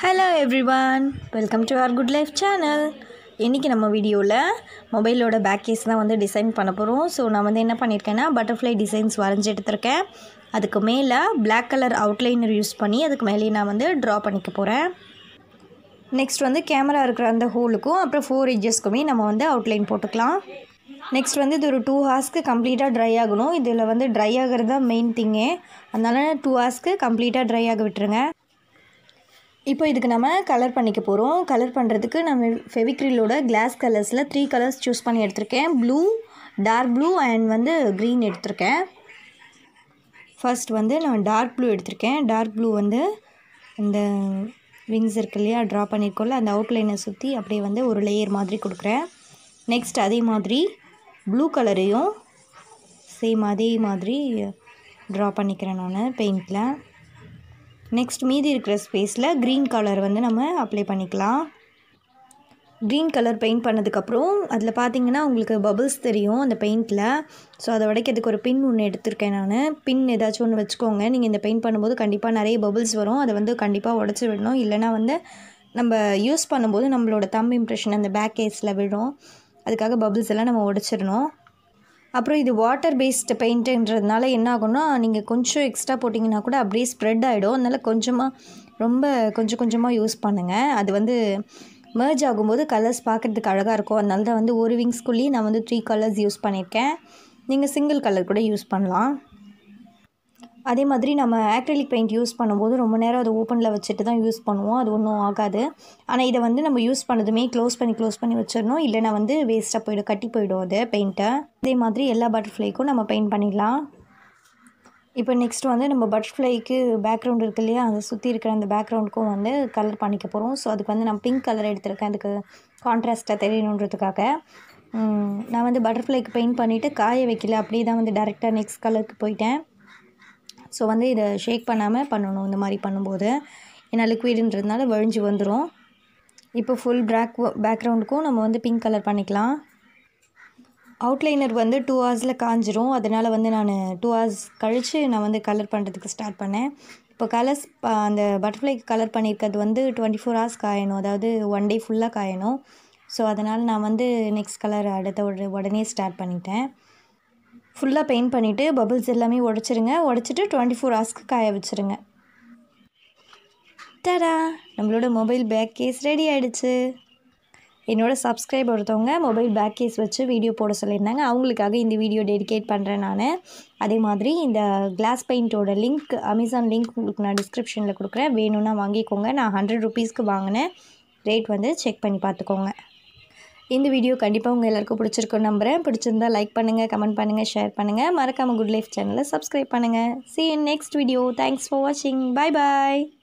hello everyone welcome to our good life channel இன்றைக்கி நம்ம வீடியோவில் மொபைலோட பேக் கேஸ் தான் வந்து டிசைன் பண்ண போகிறோம் ஸோ நான் வந்து என்ன பண்ணியிருக்கேன்னா பட்டர்ஃப்ளை டிசைன்ஸ் வரைஞ்சி எடுத்திருக்கேன் அதுக்கு மேலே Black கலர் அவுட்லைனர் யூஸ் பண்ணி அதுக்கு மேலேயே நான் வந்து ட்ரா பண்ணிக்க போகிறேன் நெக்ஸ்ட் வந்து கேமரா இருக்கிற அந்த ஹோலுக்கும் அப்புறம் ஃபோர் எட்ஜஸ்க்குமே நம்ம வந்து அவுட்லைன் போட்டுக்கலாம் நெக்ஸ்ட் வந்து இது ஒரு டூ ஹார்ஸ்க்கு கம்ப்ளீட்டாக ட்ரை ஆகணும் இதில் வந்து ட்ரை ஆகிறது தான் மெயின் திங்கே அதனால டூ ஹார்ஸ்க்கு கம்ப்ளீட்டாக ட்ரை ஆக விட்டுருங்க இப்போ இதுக்கு நம்ம கலர் பண்ணிக்க போகிறோம் கலர் பண்ணுறதுக்கு நம்ம ஃபெவிக்ரிலோட கிளாஸ் கலர்ஸில் த்ரீ கலர்ஸ் சூஸ் பண்ணி எடுத்திருக்கேன் ப்ளூ டார்க் ப்ளூ அண்ட் வந்து க்ரீன் எடுத்திருக்கேன் ஃபர்ஸ்ட் வந்து நான் டார்க் ப்ளூ எடுத்திருக்கேன் டார்க் ப்ளூ வந்து இந்த விங்ஸ் இருக்கு இல்லையா ட்ரா பண்ணியிருக்கோம்ல அந்த அவுட்லைனை சுற்றி அப்படியே வந்து ஒரு லேயர் மாதிரி கொடுக்குறேன் நெக்ஸ்ட் அதே மாதிரி ப்ளூ கலரையும் சேம் அதே மாதிரி ட்ரா பண்ணிக்கிறேன் நான் பெயிண்டில் நெக்ஸ்ட் மீதி இருக்கிற ஸ்பேஸில் க்ரீன் கலர் வந்து நம்ம அப்ளை பண்ணிக்கலாம் க்ரீன் கலர் பெயிண்ட் பண்ணதுக்கப்புறம் அதில் பார்த்தீங்கன்னா உங்களுக்கு பபிள்ஸ் தெரியும் அந்த பெயிண்டில் ஸோ அதை உடைக்கிறதுக்கு ஒரு பின் ஒன்று எடுத்திருக்கேன் நான் பின் ஏதாச்சும் ஒன்று வச்சுக்கோங்க நீங்கள் இந்த பெயிண்ட் பண்ணும்போது கண்டிப்பாக நிறைய பபிள்ஸ் வரும் அதை வந்து கண்டிப்பாக உடச்சி விடணும் இல்லைனா வந்து நம்ம யூஸ் பண்ணும்போது நம்மளோட தம் இம்ப்ரெஷன் அந்த பேக் கேஸில் விடும் அதுக்காக பபிள்ஸ் எல்லாம் நம்ம உடச்சிடணும் அப்புறம் இது வாட்டர் பேஸ்டு பெயிண்ட்டுன்றதுனால என்ன ஆகும்னா நீங்கள் கொஞ்சம் எக்ஸ்ட்ரா போட்டிங்கன்னா கூட அப்படியே ஸ்ப்ரெட் ஆகிடும் அதனால் கொஞ்சமாக ரொம்ப கொஞ்சம் கொஞ்சமாக யூஸ் பண்ணுங்கள் அது வந்து merge ஆகும்போது கலர்ஸ் பார்க்குறதுக்கு அழகாக இருக்கும் அதனால தான் வந்து ஒரு விங்ஸ்குள்ளேயே நான் வந்து த்ரீ கலர்ஸ் யூஸ் பண்ணியிருக்கேன் நீங்கள் சிங்கிள் கலர் கூட யூஸ் பண்ணலாம் அதே மாதிரி நம்ம ஆக்ரிலிக் பெயிண்ட் யூஸ் பண்ணும்போது ரொம்ப நேரம் அதை ஓப்பனில் வச்சுட்டு தான் யூஸ் பண்ணுவோம் அது ஒன்றும் ஆகாது ஆனால் இதை வந்து நம்ம யூஸ் பண்ணதுமே க்ளோஸ் பண்ணி க்ளோஸ் பண்ணி வச்சிடணும் இல்லைனா வந்து வேஸ்ட்டாக போயிடும் கட்டி போயிடும் அது பெயிண்ட்டை அதே மாதிரி எல்லா பட்டர்ஃப்ளைக்கும் நம்ம பெயிண்ட் பண்ணிடலாம் இப்போ நெக்ஸ்ட் வந்து நம்ம பட்டர்ஃப்ளைக்கு பேக்ரவுண்ட் இருக்கு இல்லையா அதை சுற்றி இருக்கிற அந்த பேக்ரவுண்டுக்கும் வந்து கலர் பண்ணிக்க போகிறோம் ஸோ அதுக்கு வந்து நான் பிங்க் கலர் எடுத்திருக்கேன் அதுக்கு கான்ட்ராஸ்ட்டாக தெரியணுன்றதுக்காக உம், நான் வந்து பட்டர்ஃப்ளைக்கு பெயிண்ட் பண்ணிவிட்டு காய வைக்கல அப்படியே தான் வந்து டேரெக்டாக நெக்ஸ்ட் கலருக்கு போயிட்டேன் ஸோ வந்து இதை ஷேக் பண்ணாமல் பண்ணணும் இந்த மாதிரி பண்ணும்போது ஏன்னா லிக்விடுன்றதுனால வழிஞ்சு வந்துடும் இப்போ ஃபுல் பேக் பேக்ரவுண்டுக்கும் நம்ம வந்து பிங்க் கலர் பண்ணிக்கலாம் அவுட்லைனர் வந்து டூ ஹவர்ஸில் காஞ்சிரும் அதனால் வந்து நான் டூ ஹவர்ஸ் கழித்து நான் வந்து கலர் பண்ணுறதுக்கு ஸ்டார்ட் பண்ணேன் இப்போ கலர்ஸ் அந்த பட்டர்ஃப்ளைக்கு கலர் பண்ணியிருக்கிறது வந்து டுவெண்ட்டி ஃபோர் ஹவர்ஸ் காயணும் அதாவது ஒன் டே ஃபுல்லாக காயணும் ஸோ அதனால் நான் வந்து நெக்ஸ்ட் கலர் அடுத்த உட- உடனே ஸ்டார்ட் பண்ணிட்டேன் ஃபுல்லாக பெயிண்ட் பண்ணிவிட்டு பபிள்ஸ் எல்லாமே உடச்சிருங்க உடச்சிட்டு டுவெண்ட்டி ஃபோர் ஹவர்ஸ்க்கு காய வச்சுருங்க டடா நம்மளோட மொபைல் பேக் கேஸ் ரெடி ஆயிடுச்சு என்னோட சப்ஸ்கிரைப் ஒருத்தவங்க மொபைல் பேக் கேஸ் வச்சு வீடியோ போட சொல்லியிருந்தாங்க அவங்களுக்காக இந்த வீடியோ டெடிகேட் பண்ணுறேன் நான் அதே மாதிரி இந்த கிளாஸ் பெயிண்ட்டோட லிங்க் அமேசான் லிங்க் உங்களுக்கு நான் டிஸ்கிரிப்ஷனில் கொடுக்குறேன் வேணும்னா வாங்கிக்கோங்க நான் ஹண்ட்ரட் ருபீஸ்க்கு வாங்கினேன் ரேட் வந்து செக் பண்ணி பார்த்துக்கோங்க இந்த வீடியோ கண்டிப்பாக உங்கள் எல்லாருக்கும் பிடிச்சிருக்குன்னு நம்புகிறேன் பிடிச்சிருந்தா லைக் பண்ணுங்கள் கமெண்ட் பண்ணுங்கள் ஷேர் பண்ணுங்கள் மறக்காமல் குட் லைஃப் சேனலை சப்ஸ்கிரைப் பண்ணுங்கள் see you in next video thanks for வாட்சிங் bye பாய்